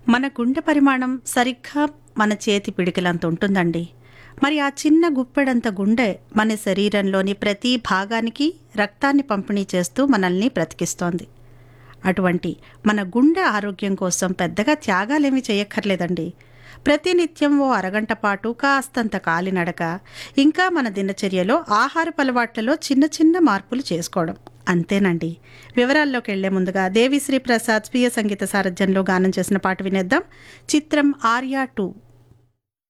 మన గుండె పరిమాణం సరిగ్గా మన చేతి పిడికిలంత ఉంటుందండి మరి ఆ చిన్న గుప్పెడంత గుండె మన శరీరంలోని ప్రతి భాగానికి రక్తాన్ని పంపిణీ చేస్తూ మనల్ని బ్రతికిస్తోంది అటువంటి మన గుండె ఆరోగ్యం కోసం పెద్దగా త్యాగాలేమీ చేయక్కర్లేదండి ప్రతినిత్యం ఓ అరగంట పాటు కాస్తంత కాలినడక ఇంకా మన దినచర్యలో ఆహారపు అలవాట్లలో చిన్న చిన్న మార్పులు చేసుకోవడం అంతేనండి వివరాల్లోకి వెళ్లే ముందుగా దేవిశ్రీ ప్రసాద్ స్వీయ సంగీత సారథ్యంలో గానం చేసిన పాట వినేద్దాం చిత్రం ఆర్యా టూ